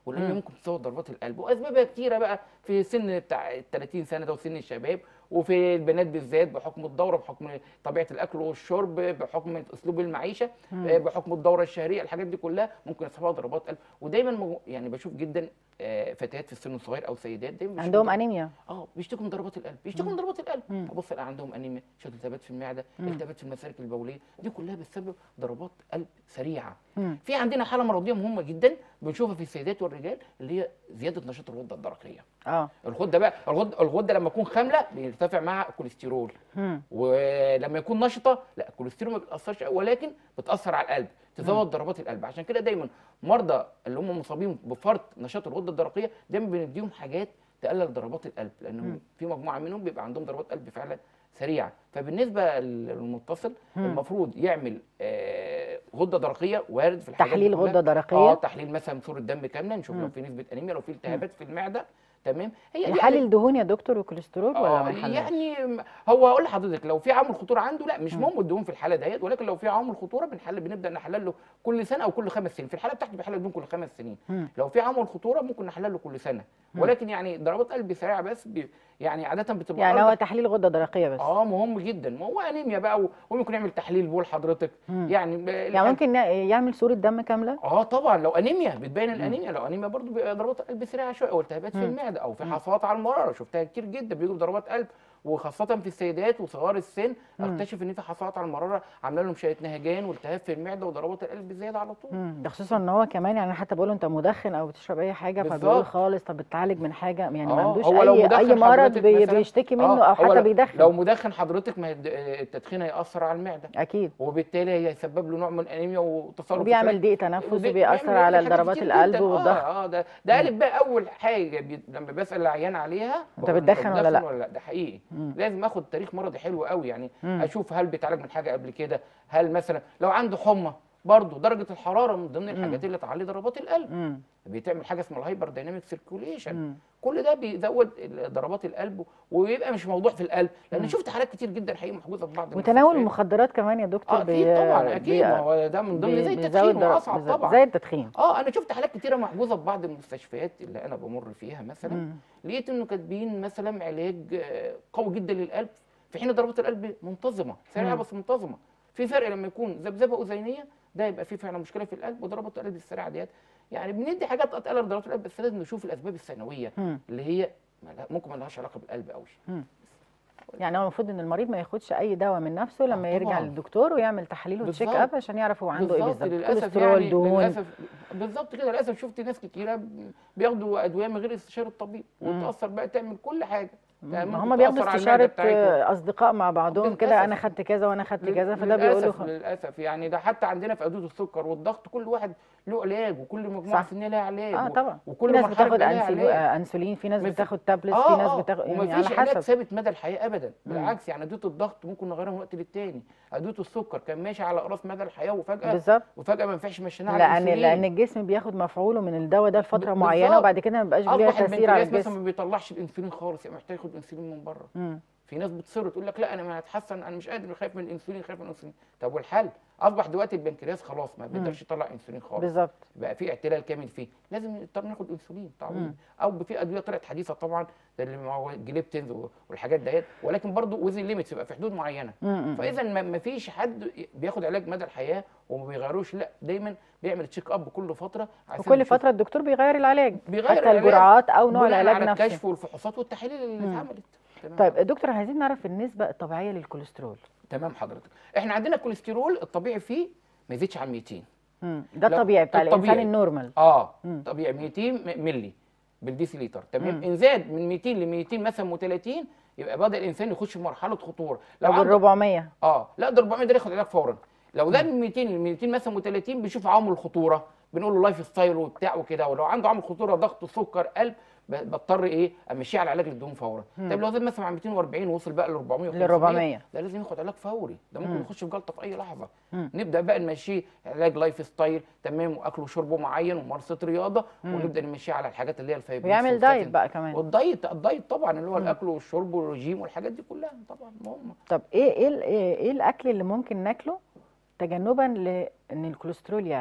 والانيميا مم. ممكن تزود ضربات القلب واسبابها كتيره بقى في سن بتاع ال 30 سنه ده وسن الشباب وفي البنات بالذات بحكم الدوره بحكم طبيعه الاكل والشرب بحكم اسلوب المعيشه مم. آه، بحكم الدوره الشهريه الحاجات دي كلها ممكن يسببها ضربات قلب ودايما مو- يعني بشوف جدا آه، فتيات في السن الصغير او سيدات دايما بيشتكوا عندهم من- انيميا اه بيشتكوا من ضربات القلب بيشتكوا من ضربات القلب مم. ابص الاقي عندهم انيميا شد التهابات في المعده مم. التهابات في المسالك البوليه دي كلها بتسبب ضربات قلب سريعه مم. في عندنا حاله مرضيه مهمه جدا بنشوفها في السيدات والرجال اللي هي زياده نشاط الغده الدرقيه اه الغده بقى الغده الغده لما تكون خامله بيرتفع معاها الكوليسترول مم. ولما يكون نشطه لا الكوليسترول ما بتاثرش أوي، ولكن بتاثر على القلب تزود ضربات القلب عشان كده دايما مرضى اللي هم مصابين بفرط نشاط الغده الدرقيه دايما بنديهم حاجات تقلل ضربات القلب مم. لانهم في مجموعه منهم بيبقى عندهم ضربات قلب فعلا سريعه فبالنسبه للمتصل مم. المفروض يعمل آه، غده درقيه وارد في الحاجات دي تحليل كلها. غده درقيه اه تحليل مثلا صوره دم كامله نشوف مم. لو في نسبه انيميا لو في التهابات في المعده تمام هي دي يحلل دهون يا دكتور وكوليسترول ولا آه ما يحللش؟ يعني هو اقول لحضرتك لو في عامل خطوره عنده لا مش مم. مهم الدهون في الحاله ديت ولكن لو في عامل خطوره بنحل بنبدا نحلل له كل سنه او كل خمس سنين في الحاله بتاعتي بحلل الدهون كل خمس سنين مم. لو في عامل خطوره ممكن نحلل له كل سنه مم. ولكن يعني ضربات قلب سريعه بس بي يعني عاده بتبقى يعني أربع- هو تحليل غده درقيه بس اه مهم جدا ما هو انيميا بقى و- وممكن يعمل تحليل بول حضرتك مم. يعني ب- يعني الحاج- ممكن نا- يعمل صوره دم كامله اه طبعا لو انيميا بتبين الانيميا لو انيميا برضو بيبقى ضربات قلب سريعه شويه او التهابات في مم. المعده او في مم. حصوات على المراره شفتها كتير جدا بيجوا بضربات قلب وخاصة في السيدات وصغار السن مم. اكتشف ان في حصوات على المرارة عامله لهم شوية نهجان والتهاب في المعدة وضربات القلب زيادة على طول مم. ده خصوصا ان هو كمان يعني حتى بقول له انت مدخن او بتشرب اي حاجه فبيقول بالظبط. خالص طب بتعالج من حاجه يعني ما آه، عندوش هو لو اي مدخن اي مرض حضرتك بي مثلاً- بيشتكي منه آه، او هو حتى لو- بيدخن لو مدخن حضرتك ما الد- التدخين هيأثر على المعدة اكيد وبالتالي هيسبب له نوع من الانيميا وتصلب وبيعمل في ضيق تنفس ودي- وبيأثر بيعمل على حاجات ضربات كتير القلب جداً. والضغط اه اه ده ده قالب بقى اول حاجه بي... لما بسال العيان عليها أنت بقول له بتدخن ولا لا؟ ولا لا ده حقيقي مم. لازم اخد تاريخ مرضي حلو قوي يعني مم. اشوف هل بيتعالج من حاجه قبل كده هل مثلا لو عنده حمى برضه درجه الحراره من ضمن الحاجات اللي تعلي ضربات القلب مم. بيتعمل حاجه اسمها الهايبر دايناميك سيركوليشن مم. كل ده بيزود ال- ضربات القلب ويبقى مش موضوع في القلب لان مم. شفت حالات كتير جدا حقيقي محجوزه في بعض وتناول المستشفيات. المخدرات كمان يا دكتور اه اكيد طبعا اكيد ما هو ده من ضمن زي بيزود التدخين ضرب- واصعب بالظبط، طبعا زي التدخين اه انا شفت حالات كتيره محجوزه في بعض المستشفيات اللي انا بمر فيها مثلا مم. لقيت انه كاتبين مثلا علاج آه، قوي جدا للقلب في حين ضربات القلب منتظمه سريعه مم. بس منتظمه في فرق لما يكون ذبذبه اذينيه ده يبقى فيه فعلا مشكله في القلب وضربات القلب السريعه ديت يعني بندي حاجات تقلل ضربات القلب بس لازم نشوف الاسباب الثانويه مم. اللي هي ما لا- ممكن ما لهاش علاقه بالقلب قوي يعني هو المفروض ان المريض ما ياخدش اي دواء من نفسه لما آه، يرجع طبعاً. للدكتور ويعمل تحليل وتشيك بالظبط. اب عشان يعرف هو عنده ايه بالظبط للاسف كوليسترول يعني دهون للاسف بالظبط كده للاسف شفت ناس كتيره بياخدوا ادويه من غير استشاره الطبيب مم. وتاثر بقى تعمل كل حاجه يعني ما ممكن هم بياخدوا تأثر على المعدة استشاره بتاعتهم. آه، اصدقاء مع بعضهم كده انا للأسف. خدت كذا وانا خدت كذا لل- فده بيقولوا للاسف خ- للاسف يعني ده حتى عندنا في ادويه السكر والضغط كل واحد له علاج وكل مجموعه صح. سنيه لها علاج اه و- طبعا وكل في ناس مرحلة بتاخد بيبقى لها أنسل... علاج. آه، انسولين في ناس ما في- بتاخد تابلتس اه في ناس آه، بتاخد يعني ومفيش على علاج حسب ثابت مدى الحياه ابدا بالعكس يعني ادويه الضغط ممكن نغيرها من وقت للتاني ادويه السكر كان ماشي على اقراص مدى الحياه وفجاه بالظبط وفجاه ما ينفعش مشيناها على لان الأنسولين. لان الجسم بياخد مفعوله من الدواء ده لفتره ب- معينه بالظبط. وبعد كده ما بيبقاش ليها اصبح تاثير على البنكرياس مثلا الجسم ما بيطلعش الانسولين خالص يعني محتاج ياخد انسولين من بره مم. في ناس بتصر تقول لك لا انا ما هتحسن انا مش قادر خايف من الانسولين خايف من الانسولين طب والحل اصبح دلوقتي البنكرياس خلاص ما بيقدرش يطلع انسولين خالص بالظبط بقى في اعتلال كامل فيه لازم نضطر ناخد انسولين تعويض مم. او في ادويه طلعت حديثه طبعا زي اللي هو جليبتنز والحاجات ديت ولكن برضه وزن ليميتس يبقى في حدود معينه مم. فاذا ما ما فيش حد بياخد علاج مدى الحياه وما بيغيروش لا دايما بيعمل تشيك اب كل فتره عشان وكل يشوف- فتره الدكتور بيغير العلاج بيغير حتى العلاج الجرعات او نوع بناء العلاج على نفسه الكشف والفحوصات والتحاليل اللي مم. اتعملت تمام طيب دكتور عايزين نعرف النسبه الطبيعيه للكوليسترول تمام حضرتك احنا عندنا الكوليسترول الطبيعي فيه ما يزيدش عن 200 مم. ده لا، الطبيعي بتاع الانسان الطبيعي. النورمال اه مم. طبيعي 200 م- ملي بالديسي لتر تمام مم. ان زاد من 200 ل 200 مثلا و30 يبقى بدا الانسان يخش في مرحله خطوره لو عنده- ال 400 اه لا ده 400 ده ياخد علاج فورا لو زاد من 200 ل 200 مثلا و30 بيشوف عوامل الخطوره بنقول له لايف ستايل وبتاع وكده ولو عنده عامل خطوره ضغط سكر قلب ب- بضطر ايه امشيه على علاج للدهون فورا مم. طب لو زاد مثلا عن 240 وصل بقى ل 400 ل 400 ده لازم ياخد علاج فوري ده ممكن مم. يخش في جلطه في اي لحظه مم. نبدا بقى نمشيه علاج لايف ستايل تمام واكل وشربه معين وممارسه رياضه مم. ونبدا نمشيه على الحاجات اللي هي الفايبر ويعمل دايت بقى كمان والدايت الدايت طبعا اللي هو مم. الاكل والشرب والرجيم والحاجات دي كلها طبعا مهمه طب ايه ايه ال- ايه إيه الاكل اللي ممكن ناكله تجنبا لان الكوليسترول يعلى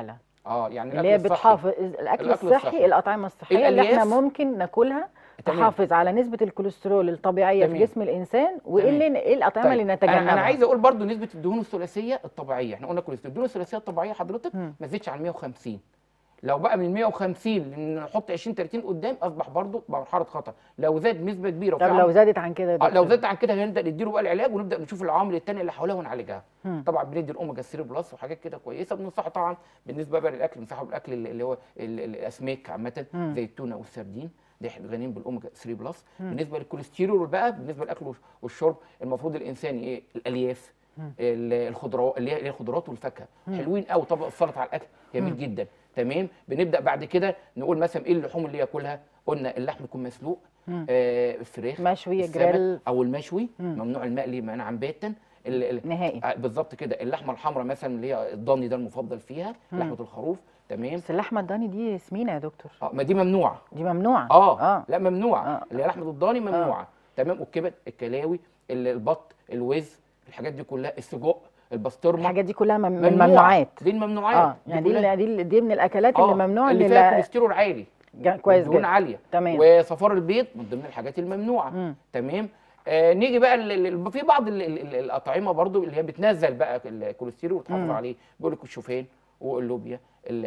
اه يعني اللي هي الأكل الصحي. بتحافظ الاكل الأكل الصحي الصحي. الاطعمه الصحيه اللي احنا الألياف. ممكن ناكلها تمام. تحافظ على نسبه الكوليسترول الطبيعيه في تمام. جسم الانسان وايه تمام. اللي ايه الاطعمه طيب، اللي انا نتجنبها انا عايز اقول برضو نسبه الدهون الثلاثيه الطبيعيه احنا قلنا كوليسترول الدهون الثلاثيه الطبيعيه حضرتك مم. ما تزيدش عن 150 لو بقى من 150 نحط 20 30 قدام اصبح برضو مرحله خطر لو زاد نسبه كبيره طب وفي لو عوامل- زادت عن كده يا آه، لو دكتور؟ زادت عن كده هنبدا نديله بقى العلاج ونبدا نشوف العوامل الثانيه اللي حواليها ونعالجها مم. طبعا بندي الاوميجا 3 بلس وحاجات كده كويسه بننصحه طبعا بالنسبه بقى للاكل بننصحه بالاكل اللي اللي هو ال- ال- الاسماك عامه مم. زي التونه والسردين دي احنا غنيين بالاوميجا 3 بلس بالنسبه للكوليسترول بقى بالنسبه للاكل والش- والشرب المفروض الانسان ايه الالياف ال- الخضروات اللي هي اللي هي الخضروات والفاكهه حلوين قوي طبق السلطه على الاكل جميل جدا تمام بنبدا بعد كده نقول مثلا ايه اللحوم اللي ياكلها قلنا اللحم يكون مسلوق آه الفراخ مشوي، السمك جريل. او المشوي ممنوع المقلي منعا باتا ال- ال- نهائي آه، بالظبط كده اللحمه الحمراء مثلا اللي هي الضاني ده المفضل فيها لحمه الخروف تمام بس اللحمه الضاني دي سمينه يا دكتور اه ما دي ممنوعه دي ممنوعه اه, اه لا ممنوعه آه. اللي هي لحمه الضاني ممنوعه تمام والكبد الكلاوي ال- البط الوز الحاجات دي كلها السجق البسطرمه الحاجات دي كلها مم- من ممنوعة. الممنوعات دي الممنوعات اه يعني دي كلها- اللي- دي دي من الاكلات آه، اللي ممنوع اللي ان فيها لا كوليسترول عالي جا- كويس دهون جدا عاليه تمام وصفار البيض من ضمن الحاجات الممنوعه مم. تمام آه نيجي بقى ال- ال- في بعض ال- ال- ال- الاطعمه برضو اللي هي بتنزل بقى الكوليسترول وتحافظ مم. عليه بيقول لك الشوفان واللوبيا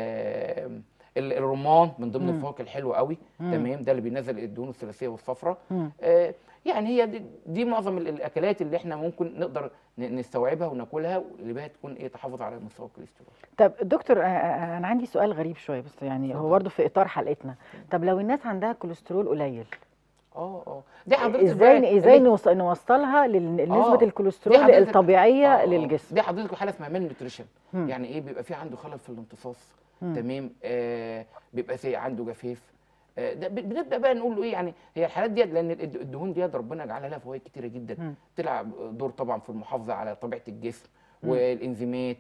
ال- ال- الرمان من ضمن مم. الفواكه الحلوه قوي مم. تمام ده اللي بينزل الدهون الثلاثيه والصفراء مم. آه يعني هي دي, دي معظم ال- الاكلات اللي احنا ممكن نقدر ن- نستوعبها وناكلها واللي بها تكون ايه تحافظ على مستوى الكوليسترول طب دكتور آه، آه، انا عندي سؤال غريب شويه بس يعني هو برضه في اطار حلقتنا طب لو الناس عندها كوليسترول قليل اه اه دي حضرتك ازاي بقى- ازاي دي- نوص- نوصلها لنسبه آه. الكوليسترول دي حضرتك- الطبيعيه آه، آه. للجسم دي حضرتك حاله اسمها مان نيوتريشن مم. يعني ايه بيبقى في عنده خلل في الامتصاص مم. تمام آه بيبقى زي عنده جفاف آه ده ب- بنبدا بقى نقول له ايه يعني هي الحالات ديت لان الد- الدهون ديت ربنا جعلها لها فوائد كتيره جدا مم. تلعب دور طبعا في المحافظه على طبيعه الجسم والانزيمات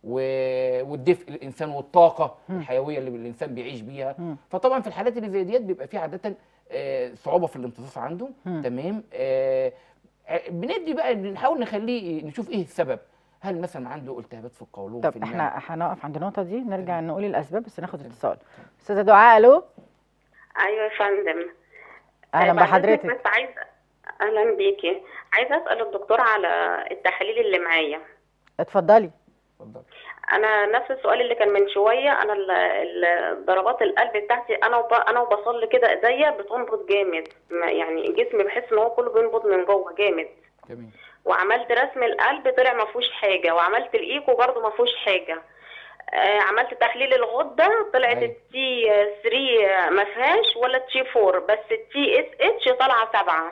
و- والدفء الانسان والطاقه الحيويه اللي الانسان بيعيش بيها مم. فطبعا في الحالات اللي زي ديت بيبقى في عاده آه صعوبه في الامتصاص عنده مم. تمام آه آه، بندي بقى نحاول نخليه نشوف ايه السبب هل مثلا عنده التهابات في القولون في طب المعدة؟ احنا هنقف عند النقطه دي نرجع نقول الاسباب بس ناخد اتصال استاذه دعاء الو ايوه يا فندم اهلا آه، بعد إذنك بحضرتك بس عايز اهلا بيكي عايزه اسال الدكتور على التحاليل اللي معايا اتفضلي اتفضل انا نفس السؤال اللي كان من شويه انا ال- ال- ضربات القلب بتاعتي انا وب... انا وبصلي كده ايديا بتنبض جامد ما- يعني جسمي بحس ان هو كله بينبض من جوه جامد جميل وعملت رسم القلب طلع ما فيهوش حاجه وعملت الايكو برضه ما فيهوش حاجه آه عملت تحليل الغده طلعت أيوة. التي 3 ما فيهاش ولا التي 4 بس التي اس اتش طالعه سبعه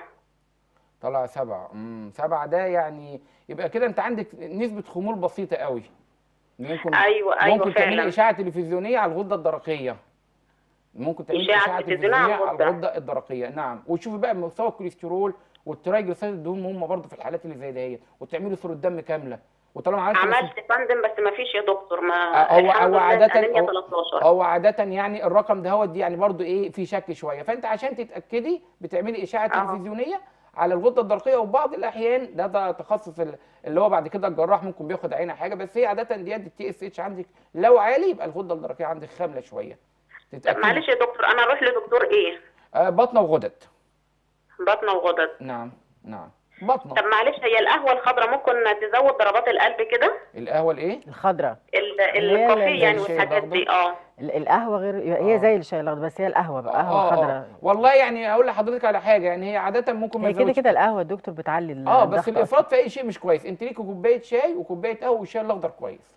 طلع سبعة امم سبعة ده يعني يبقى كده انت عندك نسبة خمول بسيطة قوي ممكن ايوه ايوه ممكن تعملي فعلا إشاعة تلفزيونية على الغدة الدرقية ممكن تعملي إشاعة إشاعة تلفزيونية على تلفزيونية على الغدة. الغدة الدرقية نعم وتشوفي بقى مستوى الكوليسترول والترايجليسيرايد الدهون هم برضه في الحالات اللي زي ديت وتعملي صورة دم كاملة وطالما عملت عملت فندم بس ما فيش يا دكتور ما آه، هو الحمد هو لله عادة الأنيميا هو- 13 هو عادة يعني الرقم ده هو دي يعني برضو ايه في شك شوية فانت عشان تتأكدي بتعملي إشاعة آه. تلفزيونية على الغدة الدرقية وبعض الأحيان ده ده تخصص ال- اللي هو بعد كده الجراح ممكن بياخد عينة حاجة بس هي عادة ديت التي اس اتش عندك لو عالي يبقى الغدة الدرقية عندك خاملة شوية طب تتأكدي معلش يا دكتور انا اروح لدكتور ايه آه بطنة وغدد بطنه وغدد نعم نعم بطنة طب معلش هي القهوه الخضراء ممكن تزود ضربات القلب كده القهوة الايه؟ الخضراء ال- اللي هي الكافيه ال- يعني الشاي والحاجات الأخضر؟ دي اه ال- القهوه غير هي آه. زي الشاي الاخضر بس هي القهوه بقى آه، قهوه آه، خضراء والله يعني اقول لحضرتك على حاجة يعني هي عادة ممكن ما هي كده تزودش كده القهوه يا دكتور بتعلي ال- اه بس الضغط الافراط في اي شيء مش كويس انت ليكي كوبايه شاي وكوبايه قهوه والشاي الاخضر كويس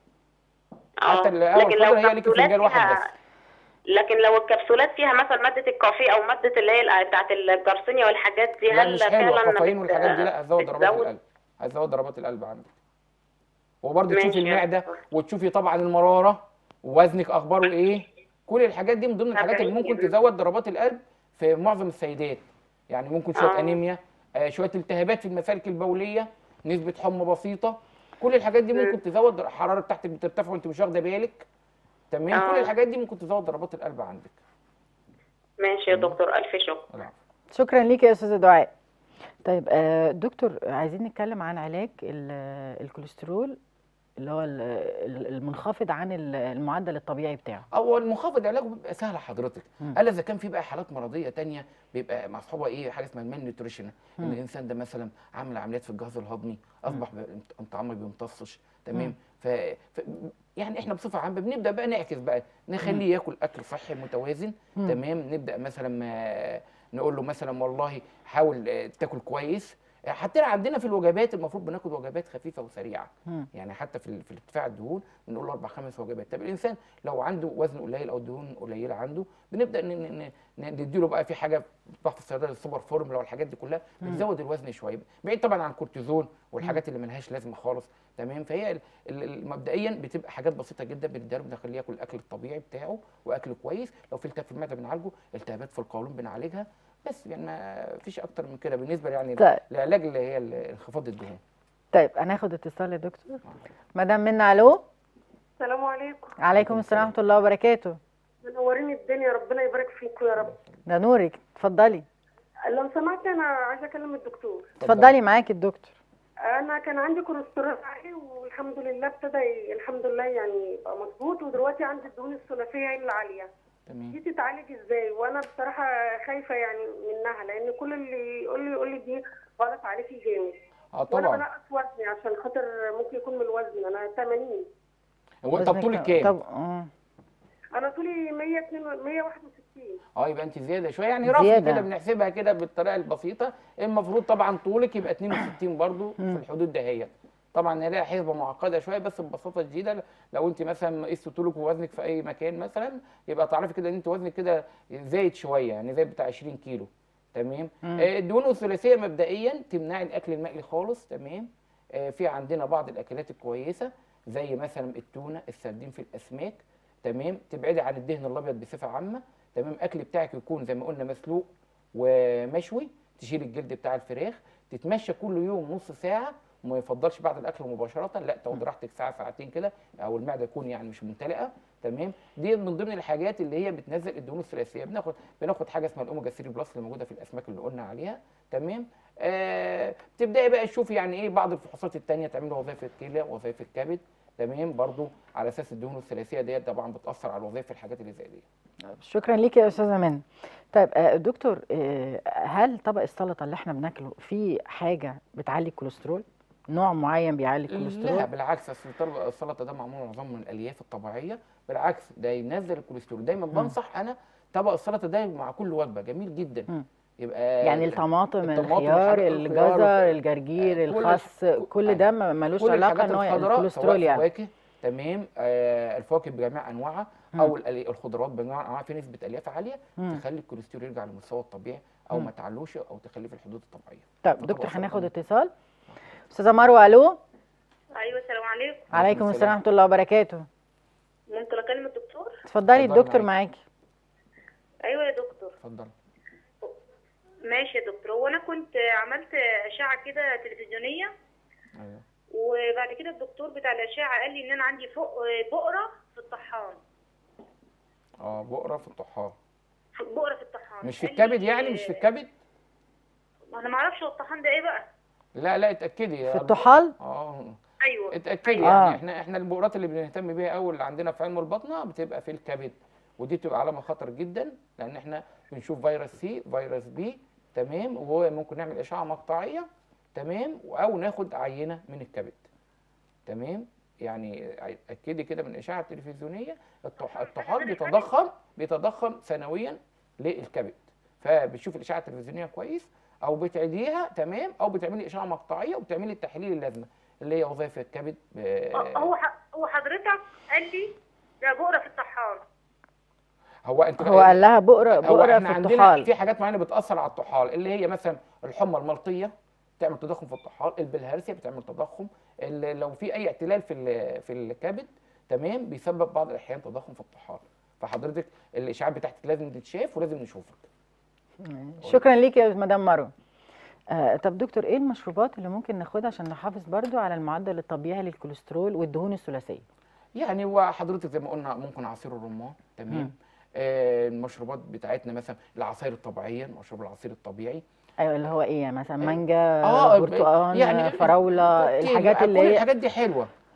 اه حتى القهوه لكن لو الخضراء هي ليكي كبسولات فنجان واحد فيها بس لكن لو الكبسولات فيها مثلا ماده الكافيه او ماده اللي هي بتاعت الجرسينيا والحاجات دي لا هل مش حلوه فعلا الكافيين بت- والحاجات دي لا هتزود ضربات بتزود؟ القلب هتزود ضربات القلب عندك وبرضه ماشي تشوفي يا المعده دكتور. وتشوفي طبعا المراره ووزنك اخباره ايه كل الحاجات دي من ضمن الحاجات اللي ممكن تمام. تزود ضربات القلب في معظم السيدات يعني ممكن شويه آه. انيميا آه شويه التهابات في المسالك البوليه نسبه حمى بسيطه كل الحاجات دي ممكن تزود الحراره بتاعتك بترتفع وانت مش واخده بالك تمام آه. كل الحاجات دي ممكن تزود ضربات القلب عندك ماشي يا دكتور الف شكر العفو. شكرا ليك يا استاذه دعاء طيب آه، دكتور عايزين نتكلم عن علاج ال- الكوليسترول اللي هو ال- ال- المنخفض عن ال- المعدل الطبيعي بتاعه هو المنخفض علاجه بيبقى سهل حضرتك مم. الا اذا كان في بقى حالات مرضيه تانية بيبقى مصحوبه ايه حاجه اسمها المان نيوتريشن ان مم. الانسان ده مثلا عامل عمليات في الجهاز الهضمي اصبح ب- طعامه ما بيمتصش مم. تمام ف... ف يعني احنا بصفه عامه بنبدا بقى نعكس بقى نخليه ياكل اكل صحي متوازن مم. تمام نبدا مثلا ما نقول له مثلا والله حاول آه، تاكل كويس آه، حتى عندنا في الوجبات المفروض بناكل وجبات خفيفه وسريعه مم. يعني حتى في ال- في ارتفاع الدهون بنقول له اربع خمس وجبات طب الانسان لو عنده وزن قليل او دهون قليله عنده بنبدا ن- ن- ن- نديله بقى في حاجه بتطلع في الصيدله السوبر فورمولا والحاجات دي كلها بتزود الوزن شويه بعيد طبعا عن الكورتيزون والحاجات اللي ملهاش لازمه خالص تمام فهي ال- ال- ال- مبدئيا بتبقى حاجات بسيطه جدا بنديها له بنخليه ياكل الاكل الطبيعي بتاعه واكل كويس لو في التهاب في المعده بنعالجه التهابات في القولون بنعالجها بس يعني ما فيش اكتر من كده بالنسبه يعني طيب. لعلاج اللي هي ال- انخفاض الدهون طيب هناخد اتصال يا دكتور مدام منا الو السلام عليكم عليكم السلام ورحمه الله وبركاته منورين الدنيا ربنا يبارك فيكم يا رب ده نورك اتفضلي لو سمحت انا عايزه اكلم الدكتور اتفضلي معاكي الدكتور انا كان عندي كوليسترول عالي والحمد لله ابتدى ي- الحمد لله يعني يبقى مظبوط ودلوقتي عندي الدهون الثلاثيه هي العاليه تمام دي تتعالج ازاي وانا بصراحه خايفه يعني منها لان كل اللي يقول لي يقول لي دي غلط عليكي جامد اه وانا طبعا بنقص وزني عشان خاطر ممكن يكون من الوزن انا 80 هو انت طولك كام؟ طب اه انا طولي 162 161 اه يبقى انت زياده شويه يعني رفع زيادة. كده بنحسبها كده بالطريقه البسيطه المفروض طبعا طولك يبقى 62 برضو في مم. الحدود دهيت طبعا هي لها حسبه معقده شويه بس ببساطه شديده لو انت مثلا قست طولك ووزنك في اي مكان مثلا يبقى تعرفي كده ان انت وزنك كده زايد شويه يعني زايد بتاع 20 كيلو تمام مم. آه، الدهون الثلاثيه مبدئيا تمنعي الاكل المقلي خالص تمام آه، في عندنا بعض الاكلات الكويسه زي مثلا التونه السردين في الاسماك تمام تبعدي عن الدهن الابيض بصفه عامه تمام الاكل بتاعك يكون زي ما قلنا مسلوق ومشوي تشيل الجلد بتاع الفراخ تتمشى كل يوم نص ساعه وما يفضلش بعد الاكل مباشره لا تاخد راحتك ساعه ساعتين كده او المعده تكون يعني مش ممتلئه تمام دي من ضمن الحاجات اللي هي بتنزل الدهون الثلاثيه بناخد بناخد حاجه اسمها الاوميجا 3 بلس اللي موجوده في الاسماك اللي قلنا عليها تمام آه تبداي بقى تشوفي يعني ايه بعض الفحوصات الثانيه تعمل وظائف الكلى وظائف الكبد تمام برضو على اساس الدهون الثلاثيه ديت طبعا بتاثر على الوظائف الحاجات اللي زي دي شكرا ليكي يا استاذه منى طيب آه، دكتور آه، هل طبق السلطه اللي احنا بناكله فيه حاجه بتعلي الكوليسترول نوع معين بيعلي لا الكوليسترول بالعكس اصل الطلب- السلطه ده معمول معظم من الالياف الطبيعيه بالعكس ده ينزل الكوليسترول دايما بنصح انا طبق السلطه ده مع كل وجبه جميل جدا مم. يبقى يعني الطماطم الطماطم الخيار والحاجات الخيار الجزر وال- الجرجير كل الخس كل ده ما- ملوش كل علاقه الحاجات ان هو الخضراء الكوليسترول سواء يعني فواكه تمام آه الفواكه بجميع انواعها او الألي- الخضروات بجميع انواعها في نسبه الياف عاليه مم. تخلي الكوليسترول يرجع للمستوى الطبيعي او مم. ما تعلوش او تخليه في الحدود الطبيعيه طيب طبق دكتور السلطة هناخد ده. اتصال استاذه مروه الو ايوه السلام عليكم عليكم السلام. السلام ورحمه الله وبركاته ممكن اكلم الدكتور اتفضلي اتفضلي الدكتور معاكي. معاكي ايوه يا دكتور اتفضل ماشي يا دكتور هو انا كنت عملت اشعه كده تلفزيونيه ايوه وبعد كده الدكتور بتاع الاشعه قال لي ان انا عندي فوق بقره في الطحال اه بقره في الطحال بقره في الطحال مش في قال لي- الكبد يعني مش في الكبد ما انا ما اعرفش هو الطحال ده ايه بقى لا لا اتاكدي يا في أرجو. الطحال اه ايوه اتاكدي آه. يعني احنا احنا البؤرات اللي بنهتم بيها قوي اللي عندنا في علم البطنه بتبقى في الكبد ودي بتبقى علامه خطر جدا لان احنا بنشوف فيروس سي فيروس بي تمام وهو ممكن نعمل اشعه مقطعيه تمام او ناخد عينه من الكبد تمام يعني اتاكدي كده من الاشعه التلفزيونيه الطح- الطحال بيتضخم بيتضخم سنويا للكبد فبتشوف الاشعه التلفزيونيه كويس او بتعيديها تمام او بتعملي اشعه مقطعيه وبتعملي التحاليل اللازمه اللي هي وظائف الكبد ب- هو ح- هو حضرتك قال لي ده بقره في الطحال هو انت هو قال لها بقره هو بقره احنا في عندنا الطحال في حاجات معينه بتاثر على الطحال اللي هي مثلا الحمى الملطيه بتعمل تضخم في الطحال البلهارسيا بتعمل تضخم ال- لو في اي اعتلال في ال- في الكبد تمام بيسبب بعض الاحيان تضخم في الطحال فحضرتك الاشعاعات بتاعتك لازم تتشاف ولازم نشوفك شكرا ليك يا مدام مروه آه طب دكتور ايه المشروبات اللي ممكن ناخدها عشان نحافظ برضو على المعدل الطبيعي للكوليسترول والدهون الثلاثيه يعني هو حضرتك زي ما قلنا ممكن عصير الرمان مم. تمام آه المشروبات بتاعتنا مثلا العصاير الطبيعيه مشروب العصير الطبيعي ايوه اللي هو ايه مثلا آه، مانجا آه، برتقال يعني فراوله كتير. الحاجات اللي كل هي الحاجات دي حلوه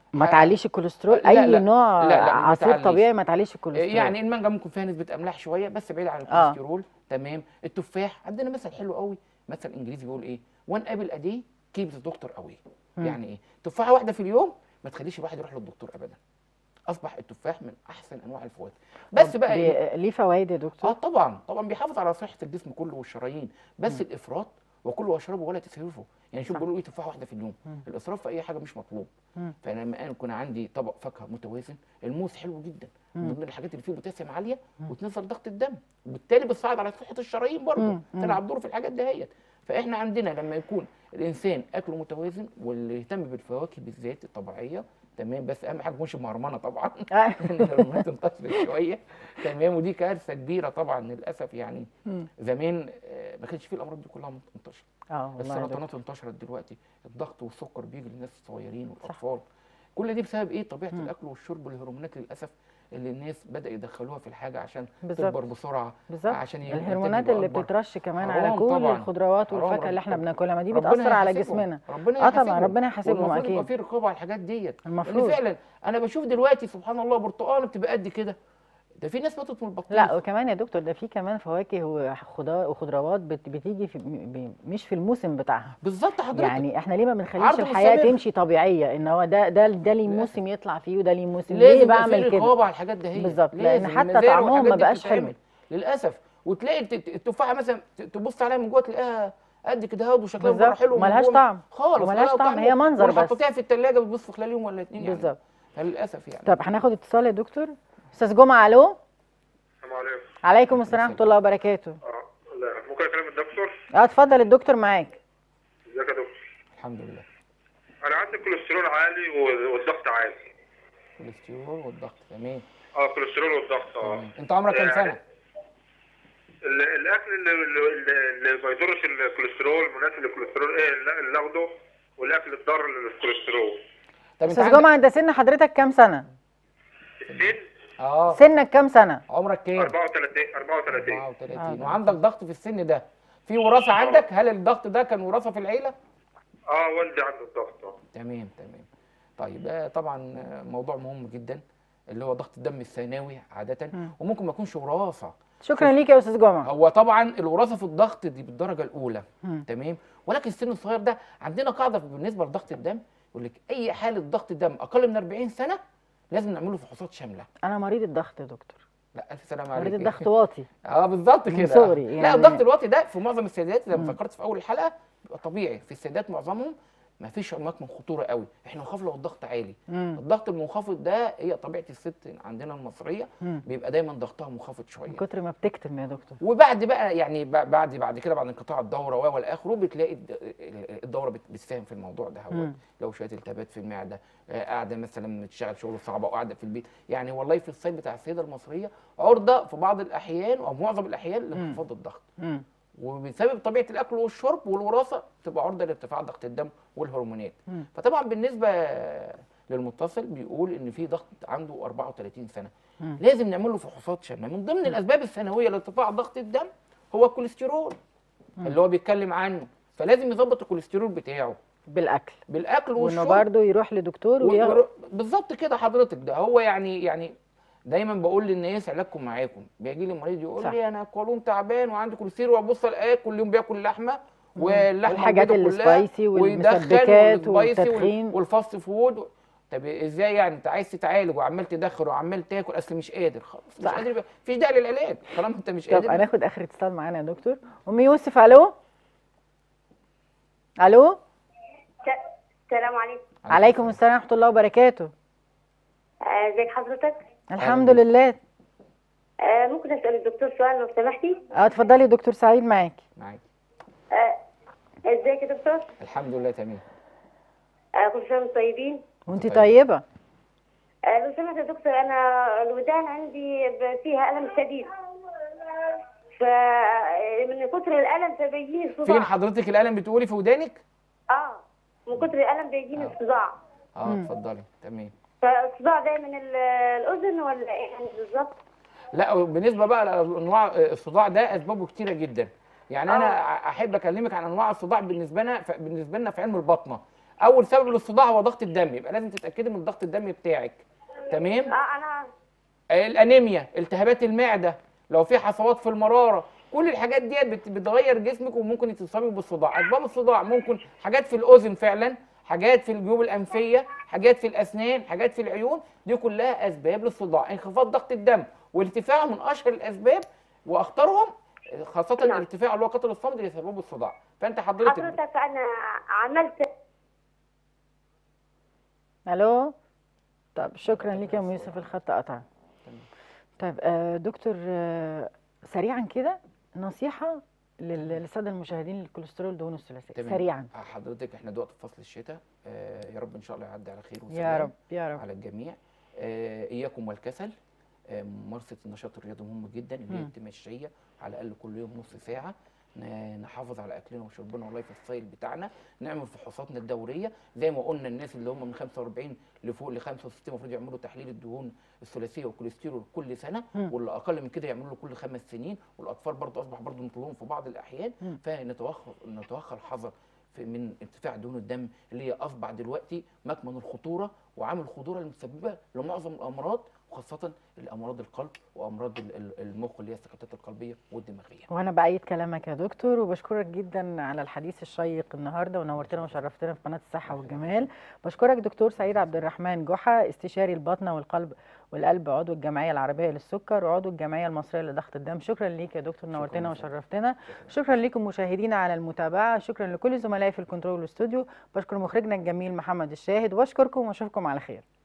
ما ه- تعليش الكوليسترول لا، اي لا، نوع لا، لا، ما عصير تعليش. طبيعي ما تعليش الكوليسترول يعني المانجا ممكن فيها نسبه املاح شويه بس بعيد عن آه. الكوليسترول تمام التفاح عندنا مثل حلو قوي مثل انجليزي بيقول ايه وان ابل ادي كيبز دكتور قوي يعني ايه تفاحه واحده في اليوم ما تخليش الواحد يروح للدكتور ابدا اصبح التفاح من احسن انواع الفواكه بس طب بقى بي- إيه؟ ليه فوائد يا دكتور اه طبعا طبعا بيحافظ على صحه الجسم كله والشرايين بس الافراط وكل واشربه ولا تسرفه يعني شوف صح. بيقولوا ايه تفاحه واحده في اليوم الاسراف في اي حاجه مش مطلوب مم. فلما انا يكون عندي طبق فاكهه متوازن الموز حلو جدا من ضمن الحاجات اللي فيه بوتاسيوم عاليه وتنزل ضغط الدم وبالتالي بتساعد على صحه الشرايين برضه مم. مم. تلعب دور في الحاجات دهيت فاحنا عندنا لما يكون الانسان اكله متوازن واللي يهتم بالفواكه بالذات الطبيعيه تمام بس اهم حاجه ما تكونش مهرمنه طبعا آه. ان الهرمونات انتشرت شويه تمام ودي كارثه كبيره طبعا للاسف يعني مم. زمان آه، ما كانش فيه الامراض دي كلها منتشره اه والله يا دكتور. السرطانات انتشرت دلوقتي الضغط والسكر بيجي للناس الصغيرين والاطفال كل دي بسبب ايه طبيعه الاكل والشرب والهرمونات للاسف اللي الناس بدا يدخلوها في الحاجه عشان بالظبط. تكبر بسرعه بالظبط عشان يبقى الهرمونات الإنتاج اللي يبقى أكبر. بتترش كمان على حرام كل طبعاً. الخضروات حرام والفاكهه اللي احنا رب- بناكلها ما دي ربنا بتاثر على يحاسبهم. جسمنا ربنا اه طبعا يحاسبهم. ربنا يحاسبهم والمفروض يبقى اكيد في رقابه على الحاجات ديت المفروض. لان فعلا انا بشوف دلوقتي سبحان الله برتقال بتبقى قد كده ده في ناس ماتت من البطيخ لا وكمان يا دكتور ده في كمان فواكه وخضار وخضروات بت- بتيجي في ب- مش في الموسم بتاعها بالظبط حضرتك يعني احنا ليه ما بنخليش عرض الحياه مستمر. تمشي طبيعيه ان هو ده ده ده ليه لا. موسم يطلع فيه وده ليه موسم ليه لازم يبقى في بعمل كده رقابه على الحاجات دهيت بالظبط، لأن لازم. حتى المزارع طعمهم والحاجات ما دي بقاش حلو. بتتعمل. للاسف وتلاقي الت- التفاحه مثلا ت- تبص عليها من جوه تلاقيها قد كده اهوت وشكلها من بره بالظبط حلو ومن وملهاش جوه طعم خالص وملهاش ولا طعم هي منظر ولو بس حطيتها في الثلاجه بتبص في خلال يوم ولا اتنين يعني بالظبط فللاسف يعني طب هناخد اتصال يا دكتور استاذ جمعه الو السلام عليكم عليكم السلام ورحمه الله وبركاته اه لا ممكن اكلم الدكتور اه اتفضل الدكتور معاك ازيك يا دكتور الحمد لله انا عندي كوليسترول عالي و- والضغط عالي الكوليسترول والضغط تمام اه كوليسترول والضغط اه تمام. انت عمرك كام يعني سنه؟ ال- الاكل اللي, اللي, اللي ما يضرش الكوليسترول مناسب للكوليسترول ايه اللي- اللي اخده والاكل الضار للكوليسترول طب انت استاذ عندك جمعه انت سن حضرتك كام سنه السن اه سنك كام سنه عمرك كام؟ 34 34 34 آه. وعندك ضغط في السن ده في وراثه عندك هل الضغط ده كان وراثه في العيله؟ اه والدي عنده الضغط اه تمام تمام طيب ده طبعا موضوع مهم جدا اللي هو ضغط الدم الثانوي عاده وممكن ما يكونش وراثه شكرا ليك يا استاذ جمعه هو طبعا الوراثه في الضغط دي بالدرجه الاولى مم. تمام ولكن السن الصغير ده عندنا قاعده بالنسبه لضغط الدم يقول لك اي حاله ضغط دم اقل من 40 سنه لازم نعمل له فحوصات شامله انا مريض الضغط يا دكتور لا الف سلامه عليك مريض الضغط واطي اه بالظبط من كده صغري لا يعني. الضغط الواطي ده في معظم السيدات زي ما فكرت في اول الحلقه بيبقى طبيعي في السيدات معظمهم ما فيش هناك من خطوره قوي احنا نخاف لو الضغط عالي مم. الضغط المنخفض ده هي طبيعه الست عندنا المصريه مم. بيبقى دايما ضغطها منخفض شويه من كتر ما بتكتم يا دكتور وبعد بقى يعني ب- بعد بعد كده بعد انقطاع الدوره و والى اخره بتلاقي الد- الدوره بت- بتساهم في الموضوع ده هو مم. لو شويه التهابات في المعده آه، قاعده مثلا بتشتغل شغل صعب او قاعده في البيت يعني والله في الصيف بتاع السيده المصريه عرضه في بعض الاحيان او معظم الاحيان لانخفاض الضغط مم. وبسبب طبيعه الاكل والشرب والوراثه تبقى عرضه لارتفاع ضغط الدم والهرمونات مم. فطبعا بالنسبه للمتصل بيقول ان في ضغط عنده 34 سنه مم. لازم نعمل له فحوصات شامله من ضمن الاسباب الثانويه لارتفاع ضغط الدم هو الكوليسترول اللي هو بيتكلم عنه فلازم يظبط الكوليسترول بتاعه بالاكل بالاكل وانه والشرب برضه يروح لدكتور و- وياخد ور- بالظبط كده حضرتك ده هو يعني يعني دايما بقول للناس علاجكم معاكم بيجي لي مريض يقول صح. لي انا قولون تعبان وعندي كوليسترول وابص الاقيه كل يوم بياكل لحمه واللحمه والحاجات البيضاء كلها السبايسي ويدخن والمسبكات والسبايسي وال- والتدخين. والفاست فود طب ازاي يعني انت عايز تتعالج وعمال تدخن وعمال تاكل اصل مش قادر خلاص مش صح. قادر يبقى مفيش داعي للعلاج طالما انت مش طب قادر هناخد اخر اتصال معانا يا دكتور ام يوسف الو الو السلام عليكم عليكم السلام ورحمه الله وبركاته آه، ازيك حضرتك الحمد لله آه، ممكن اسال الدكتور سؤال لو سمحتي اه اتفضلي دكتور سعيد معاكي معاك آه، ازيك يا دكتور الحمد لله تمام آه، كل سنه وانتم طيبين وانت طيب. طيبه آه، لو سمحت يا دكتور انا الودان عندي ب- فيها الم شديد ف من كتر الالم فبيجيني فين صداع حضرتك الالم بتقولي في ودانك اه من كتر الالم بيجيني آه. صداع اه اتفضلي تمام فالصداع ده من ال- الاذن ولا ايه يعني بالظبط لا بالنسبه بقى لانواع الصداع ده اسبابه كتيره جدا يعني انا احب اكلمك عن انواع الصداع بالنسبه لنا بالنسبه لنا في علم البطنه اول سبب للصداع هو ضغط الدم يبقى لازم تتاكدي من ضغط الدم بتاعك تمام اه انا الانيميا التهابات المعده لو في حصوات في المراره كل الحاجات ديت بت- بتغير جسمك وممكن تصابي بالصداع اسباب الصداع ممكن حاجات في الاذن فعلا حاجات في الجيوب الانفيه حاجات في الاسنان حاجات في العيون دي كلها اسباب للصداع انخفاض ضغط الدم والارتفاع من اشهر الاسباب واخطرهم خاصه نعم. الارتفاع اللي هو قاتل الصمد اللي سببه الصداع فانت حضرتك حضرتك انا عملت الو طب شكرا ليك يا ام يوسف الخط قطع طيب آه، دكتور آه، سريعا كده نصيحه لل- للساده المشاهدين للكوليسترول دهون الثلاثيه تمام. سريعا حضرتك احنا دلوقتي في فصل الشتاء آه يا رب ان شاء الله يعدي على خير يا وسلام. رب يا رب على الجميع آه، اياكم والكسل آه، ممارسه النشاط الرياضي مهم جدا اللي هي مم. التمشيه على الاقل كل يوم نص ساعه ن- نحافظ على اكلنا وشربنا واللايف ستايل بتاعنا نعمل فحوصاتنا الدوريه زي ما قلنا الناس اللي هم من 45 لفوق ل 65 المفروض يعملوا تحليل الدهون الثلاثيه والكوليسترول كل سنه مم. واللي اقل من كده يعملوا له كل خمس سنين والاطفال برضه اصبح برضه نطلبهم في بعض الاحيان مم. فنتوخى نتوخى الحذر في من ارتفاع دهون الدم اللي هي اصبح دلوقتي مكمن الخطوره وعامل الخطوره المسببه لمعظم الامراض وخاصه الامراض القلب وامراض ال- ال- المخ اللي هي السكتات القلبيه والدماغيه وانا بايد كلامك يا دكتور وبشكرك جدا على الحديث الشيق النهارده ونورتنا وشرفتنا في قناه الصحه والجمال بشكرك دكتور سعيد عبد الرحمن جحا استشاري الباطنه والقلب والقلب عضو الجمعيه العربيه للسكر وعضو الجمعيه المصريه لضغط الدم شكرا ليك يا دكتور نورتنا شكراً. وشرفتنا شكرا لكم مشاهدينا على المتابعه شكرا لكل زملائي في الكنترول والاستوديو بشكر مخرجنا الجميل محمد الشاهد واشكركم واشوفكم على خير